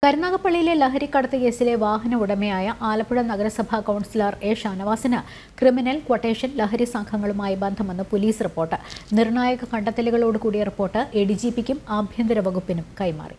കരുനാഗപ്പള്ളിയിലെ ലഹരിക്കടത്ത് കേസിലെ വാഹന ഉടമയായ ആലപ്പുഴ നഗരസഭാ കൗൺസിലർ എ ഷാനവാസിന് ക്രിമിനൽ ക്വട്ടേഷൻ ലഹരി സംഘങ്ങളുമായി ബന്ധമെന്ന് പോലീസ് റിപ്പോർട്ട് നിർണായക കണ്ടെത്തലുകളോടുകൂടിയ റിപ്പോർട്ട് എ ഡി ജി പിക്കും ആഭ്യന്തര വകുപ്പിനും കൈമാറി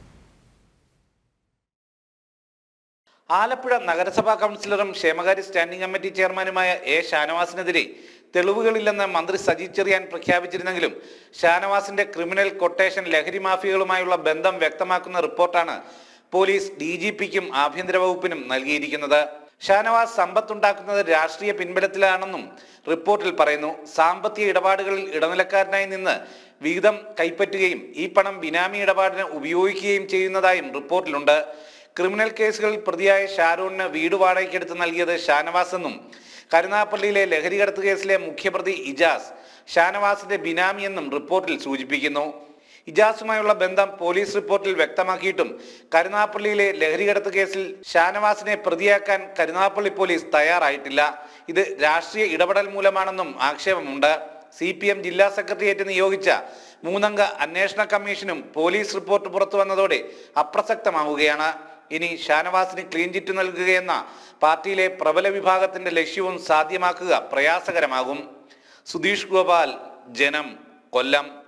ആലപ്പുഴ നഗരസഭാ കൗൺസിലറും ക്ഷേമകാര്യ സ്റ്റാൻഡിംഗ് കമ്മിറ്റി ചെയർമാനുമായ എ ഷാനവാസിനെതിരെ തെളിവുകളില്ലെന്ന് മന്ത്രി സജി ചെറിയാൻ പ്രഖ്യാപിച്ചിരുന്നെങ്കിലും ഷാനവാസിന്റെ ക്രിമിനൽ കൊട്ടേഷൻ ലഹരി മാഫിയകളുമായുള്ള ബന്ധം വ്യക്തമാക്കുന്ന റിപ്പോർട്ടാണ് പോലീസ് ഡി ജി പിക്കും ആഭ്യന്തര വകുപ്പിനും നൽകിയിരിക്കുന്നത് ഷാനവാസ് സമ്പത്തുണ്ടാക്കുന്നത് രാഷ്ട്രീയ പിൻബലത്തിലാണെന്നും റിപ്പോർട്ടിൽ പറയുന്നു സാമ്പത്തിക ഇടപാടുകളിൽ ഇടനിലക്കാരനായി നിന്ന് വിഹിതം കൈപ്പറ്റുകയും ഈ പണം ബിനാമി ഇടപാടിന് ഉപയോഗിക്കുകയും ചെയ്യുന്നതായും റിപ്പോർട്ടിലുണ്ട് ക്രിമിനൽ കേസുകളിൽ പ്രതിയായ ഷാരൂണിന് വീട് വാടകയ്ക്കെടുത്ത് നൽകിയത് ഷാനവാസ് എന്നും കരുനാഗപ്പള്ളിയിലെ ലഹരി കടത്ത് കേസിലെ മുഖ്യപ്രതി ഇജാസ് ഷാനവാസിന്റെ ബിനാമി എന്നും റിപ്പോർട്ടിൽ സൂചിപ്പിക്കുന്നു ഇജാസുമായുള്ള ബന്ധം പോലീസ് റിപ്പോർട്ടിൽ വ്യക്തമാക്കിയിട്ടും കരുനാഗപ്പള്ളിയിലെ ലഹരി കടത്ത് കേസിൽ ഷാനവാസിനെ പ്രതിയാക്കാൻ കരുനാഗപ്പള്ളി പോലീസ് തയ്യാറായിട്ടില്ല ഇത് രാഷ്ട്രീയ ഇടപെടൽ മൂലമാണെന്നും ആക്ഷേപമുണ്ട് സി പി എം ജില്ലാ സെക്രട്ടേറിയറ്റ് നിയോഗിച്ച മൂന്നംഗ അന്വേഷണ കമ്മീഷനും പോലീസ് റിപ്പോർട്ട് പുറത്തു വന്നതോടെ അപ്രസക്തമാവുകയാണ് ഇനി ഷാനവാസിന് ക്ലീൻ ചിറ്റ് നൽകുകയെന്ന പാർട്ടിയിലെ പ്രബല വിഭാഗത്തിന്റെ ലക്ഷ്യവും സാധ്യമാക്കുക പ്രയാസകരമാകും സുധീഷ് ഗോപാൽ ജനം കൊല്ലം